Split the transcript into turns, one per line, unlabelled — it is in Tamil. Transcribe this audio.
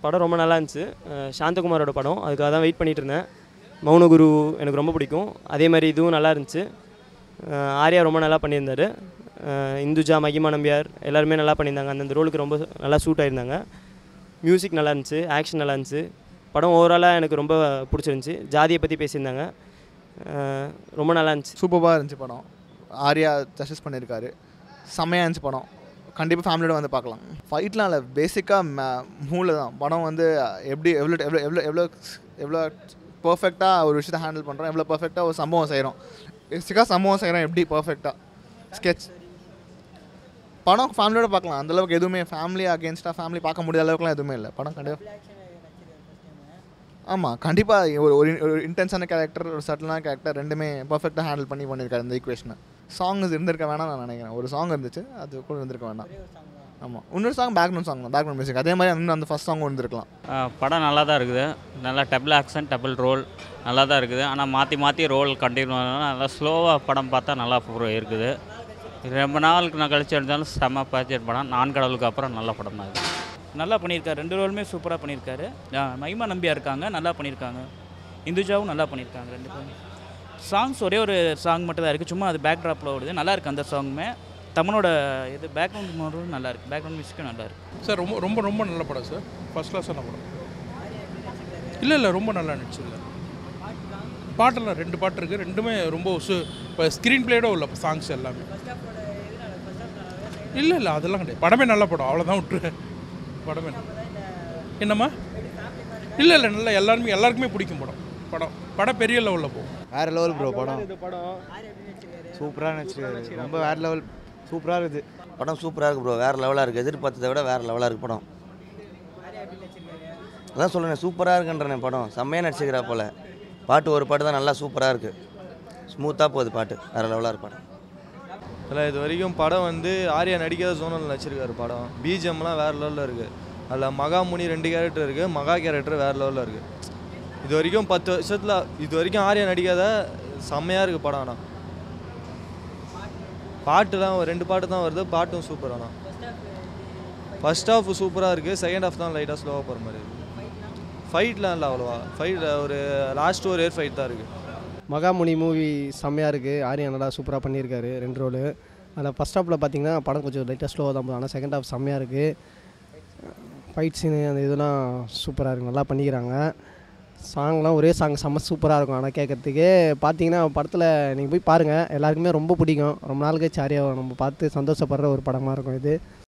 படம் ரொம்ப நல்லா இருந்துச்சு அஹ் சாந்தகுமாரோட படம் அதுக்காக தான் வெயிட் பண்ணிட்டு இருந்தேன் மௌனகுரு எனக்கு ரொம்ப பிடிக்கும் அதே மாதிரி இதுவும் நல்லா இருந்துச்சு அஹ் ஆர்யா ரொம்ப நல்லா பண்ணியிருந்தார் இந்துஜா மகிமா நம்பியார் எல்லாருமே நல்லா பண்ணியிருந்தாங்க அந்தந்த ரோலுக்கு ரொம்ப நல்லா சூட் ஆயிருந்தாங்க மியூசிக் நல்லா இருந்துச்சு ஆக்ஷன் நல்லா இருந்துச்சு படம் ஓவராலாக எனக்கு ரொம்ப பிடிச்சிருந்துச்சி ஜாதியை பற்றி பேசியிருந்தாங்க அஹ் ரொம்ப நல்லா இருந்துச்சு
சூப்பராக இருந்துச்சு படம் ஆர்யா ஜஸ்டிஸ் பண்ணியிருக்காரு செம்மையாக இருந்துச்சு படம் கண்டிப்பாக ஃபேமிலியோட வந்து பார்க்கலாம் ஃபைட்லாம் இல்லை பேசிக்காக மூளை தான் படம் வந்து எப்படி எவ்வளோ எவ்வளோ எவ்வளோ எவ்வளோ எவ்வளோ பர்ஃபெக்டாக ஒரு விஷயத்தை ஹேண்டில் பண்ணுறோம் எவ்வளோ பர்ஃபெக்டாக ஒரு சம்பவம் செய்கிறோம் பேசிக்காக சம்பவம் செய்கிறோம் எப்படி பர்ஃபெக்டாக ஸ்கெட்ச் படம் ஃபேமிலியோட பார்க்கலாம் அந்தளவுக்கு எதுவுமே ஃபேமிலி அகேன்ஸ்டாக ஃபேமிலி பார்க்க முடியாத அளவுக்குலாம் எதுவுமே இல்லை படம் கண்டிப்பாக ஆமாம் கண்டிப்பாக ஒரு ஒரு ஒரு இன்டென்ஸான கேரக்டர் ஒரு சட்டிலான கேரக்டர் ரெண்டுமே பர்ஃபெக்டாக ஹேண்டில் பண்ணி பண்ணியிருக்காரு இந்த ஈக்குவேஷனை சாங்ஸ் இருந்திருக்க வேணாம் நான் நினைக்கிறேன் ஒரு சாங் இருந்துச்சு அது கூட இருந்திருக்க வேண்டாம் ஆமாம் இன்னொரு சாங் பேக்ரவுண்ட் சாங் தான் பேக்ரவுண்ட் மியூசிக் அதே மாதிரி இன்னும் அந்த ஃபஸ்ட் சாங் இருந்திருக்கலாம்
ஆ, படம் நல்லா தான் இருக்குது நல்லா டபுள் ஆக்ஷன் டபுள் ரோல் நல்லா தான் இருக்குது ஆனால் மாற்றி மாற்றி ரோல் கண்டினியூ நல்லா ஸ்லோவாக படம் பார்த்தா நல்லா பு- இருக்குது ரொம்ப நாளுக்கு நான் கழிச்சு எடுத்தாலும் செம்ம பட்ஜெட் படம் நான் கடவுளுக்கு அப்புறம் நல்ல படம் தான் இது
நல்லா பண்ணியிருக்காரு ரெண்டு ரோலுமே சூப்பராக பண்ணியிருக்காரு ஆ, மகிமா நம்பியா இருக்காங்க நல்லா பண்ணியிருக்காங்க இந்துஜாவும் நல்லா பண்ணியிருக்காங்க ரெண்டு பேரும் சாங்ஸ் ஒரே ஒரு சாங் மட்டும் தான் இருக்குது சும்மா அது பேக் ட்ராப்பில் ஓடுது நல்லா இருக்கு அந்த சாங்குமே தமிழோட இது பேக்ரவுண்ட் மாடலும் நல்லா இருக்கு பேக்ரவுண்ட் மியூசிக்கும் நல்லா இருக்கு
சார் ரொம்ப ரொம்ப ரொம்ப நல்ல படம் சார் ஃபஸ்ட் கிளாஸான படம் இல்லை இல்லை ரொம்ப நல்லா நடிச்சிருந்தார் பாட்டெல்லாம் ரெண்டு பாட்டு இருக்குது ரெண்டுமே ரொம்ப சு இப்போ ஸ்க்ரீன் பிளேயோட உள்ள சாங்ஸ் எல்லாமே இல்லை இல்லை அதெல்லாம் கிடையாது படமே நல்ல படம் அவ்வளோதான் விட்டுரு படமே நல்ல- என்னம்மா இல்லை இல்லை நல்லா எல்லாருமே எல்லாருக்குமே பிடிக்கும் படம் படம் படம் பெரிய லெவலில் போகும்
வேற லெவல் ப்ரோ படம் சூப்பராக நடிச்சிருக்காரு ரொம்ப வேற லெவல் சூப்பராக இருக்குது
படம் சூப்பராக இருக்குது ப்ரோ வேறு லெவலாக இருக்குது எதிர்பார்த்ததை விட வேறு லெவலாக இருக்குது படம் அதான் சொல்லுறேன் சூப்பராக இருக்குன்றேன் படம் செம்மையாக நடிச்சுக்கிறா போல் பாட்டு ஒரு பாட்டு தான் நல்லா சூப்பராக இருக்குது ஸ்மூத்தாக போகுது பாட்டு வேறு லெவலாக இருக்கு படம்
அதில் இது வரைக்கும் படம் வந்து ஆர்யா நடிக்காத ஜோனல் நடிச்சிருக்காரு படம் பிஜிஎம்லாம் வேறு லெவலில் இருக்குது அதில் மகாமுனி ரெண்டு கேரக்டர் இருக்குது மகா கேரக்டர் வேறு லெவலில் இருக்குது இது வரைக்கும் பத்து வருஷத்தில் இது வரைக்கும் ஆர்யா நடிக்காத செம்மையாக இருக்குது படம் ஆனால் பாட்டு தான் ஒரு ரெண்டு பாட்டு தான் வருது பாட்டும் சூப்பர் ஆனால் ஃபர்ஸ்ட் ஹாஃப் சூப்பராக இருக்குது செகண்ட் ஹாஃப் தான் லைட்டாக ஸ்லோவாக போகிற மாதிரி இருக்குது ஃபைட்லாம் இல்லை அவ்வளோவா ஃபைட் ஒரு லாஸ்ட் ஒரு ஏர் ஃபைட் தான் இருக்குது
மகாமுனி மூவி செம்மையாக இருக்குது ஆர்யா நல்லா சூப்பராக பண்ணியிருக்காரு ரெண்டு ரோலு அதில் ஃபஸ்ட் ஹாஃபில் பார்த்தீங்கன்னா படம் கொஞ்சம் லைட்டாக ஸ்லோவாக தான் போகுது ஆனால் செகண்ட் ஹாஃப் செம்மையாக இருக்குது ஃபைட் சீனு அந்த இதெல்லாம் சூப்பராக இருக்குது நல்லா பண்ணிக்கிறாங்க சாங்லாம் ஒரே சாங் செம்ம சூப்பராக இருக்கும் ஆனால் கேட்குறதுக்கு பார்த்தீங்கன்னா படத்தில் நீங்கள் போய் பாருங்கள் எல்லாருக்குமே ரொம்ப பிடிக்கும் ரொம்ப நாள் கழிச்சு ஆர்யாவை நம்ம பார்த்து சந்தோஷப்படுற ஒரு படமாக இருக்கும் இது